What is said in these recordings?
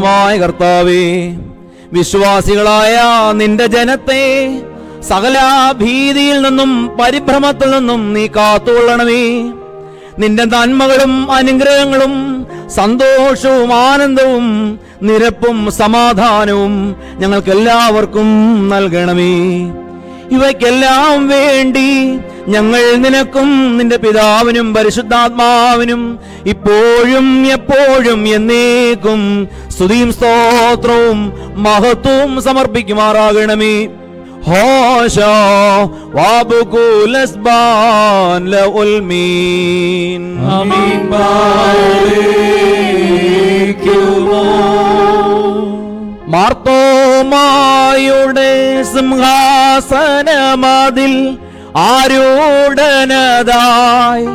ദൈവമായ കർത്താവേ വിശ്വാസികളായ നിന്റെ ജനത്തെ സകല ഭീതിയിൽ നിന്നും പരിഭ്രമത്തിൽ നിന്നും നീ കാത്തുകൊള്ളണമേ നിന്റെ നന്മകളും അനുഗ്രഹങ്ങളും സന്തോഷവും ആനന്ദവും നിരപ്പും സമാധാനവും ഞങ്ങൾക്ക് എല്ലാവർക്കും നൽകണമേ ഇവയ്ക്കെല്ലാം വേണ്ടി ഞങ്ങൾ നിനക്കും നിന്റെ പിതാവിനും പരിശുദ്ധാത്മാവിനും ഇപ്പോഴും എപ്പോഴും എന്നേക്കും സ്തുതിയും സ്തോത്രവും മഹത്വവും സമർപ്പിക്കുമാറാകണമേ ഹോശ വാബുകൂലസ്ബാൻ ലഉൽമീൻ ആമീൻ പാലിക്കുമോ മാർത്തോമായുടെ സിംഹാസനമതിൽ ആരൂഢനതായി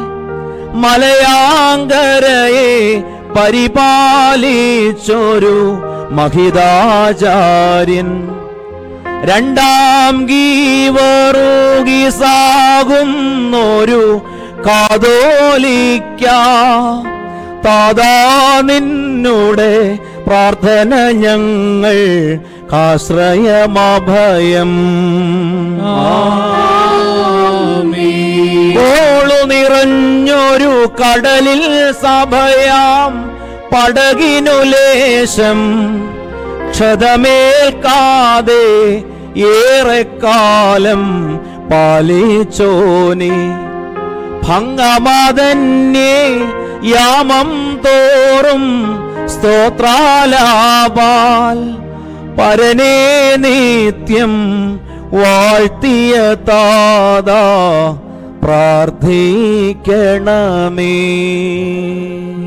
മലയാങ്കരയെ പരിപാലിച്ചൊരു മഹിതാചാര്യൻ രണ്ടാം ഗീവറുകി സാകുന്നൊരു കാതോലിക്ക താതാ നിന്നുടെ പ്രാർത്ഥന ഞങ്ങൾ കാശ്രയമഭയം കോളു നിറഞ്ഞൊരു കടലിൽ സഭയാം പടകിനു ലേശം ക്ഷതമേൽക്കാതെ ഏറെക്കാലം പാലിച്ചോനെ ഭംഗമതന്യേ യാമം തോറും സ്തോത്രാലാപാൽ പരനേ നിത്യം വാഴ്ത്തിയ താതാ പ്രാർത്ഥിക്കണമേ